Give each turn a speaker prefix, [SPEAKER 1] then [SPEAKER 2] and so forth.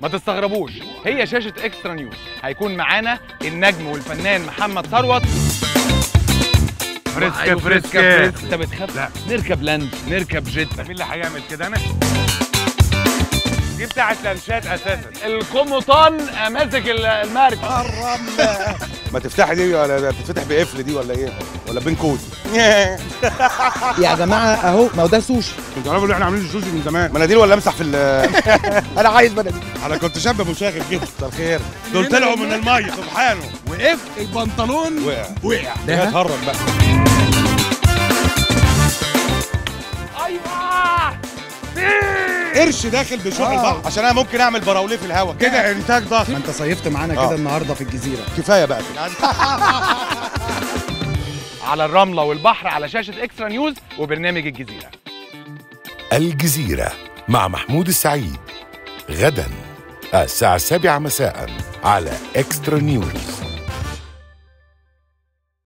[SPEAKER 1] ما تستغربوش هي شاشة اكسترا نيوز هيكون معانا النجم والفنان محمد ثروت
[SPEAKER 2] فريسكا
[SPEAKER 1] أيوة،
[SPEAKER 2] فريسكا
[SPEAKER 1] انت بتخاف
[SPEAKER 2] لا.
[SPEAKER 1] نركب لاند نركب جيت
[SPEAKER 2] مين اللي هيعمل كده انا دي بتاعت لانشات اساسا
[SPEAKER 1] القمطان ماسك ال- المركب
[SPEAKER 3] ما تفتحي دي ولا بتفتح بقفل دي ولا ايه ولا بين كود
[SPEAKER 4] يا جماعه اهو ما هو ده سوشي
[SPEAKER 3] انتوا عارفوا ان احنا عاملين السوشي من زمان مناديل ولا امسح في ال
[SPEAKER 4] انا عايز مناديل
[SPEAKER 3] انا كنت شاب مشاغب كده مساء الخير دول طلعوا من الميه سبحانه
[SPEAKER 4] وقف البنطلون
[SPEAKER 3] وقع
[SPEAKER 4] وقع
[SPEAKER 3] ده اتهرب بقى قرش داخل بشوق
[SPEAKER 4] آه.
[SPEAKER 3] البحر عشان انا ممكن اعمل براوليه في الهواء كده انتاج ضخم
[SPEAKER 4] ما انت صيفت معانا
[SPEAKER 3] آه.
[SPEAKER 4] كده النهارده في الجزيره
[SPEAKER 3] كفايه بقى كده
[SPEAKER 1] على الرملة والبحر على شاشة اكسترا نيوز وبرنامج الجزيرة
[SPEAKER 5] الجزيرة مع محمود السعيد غدا الساعة السابعة مساء على اكسترا نيوز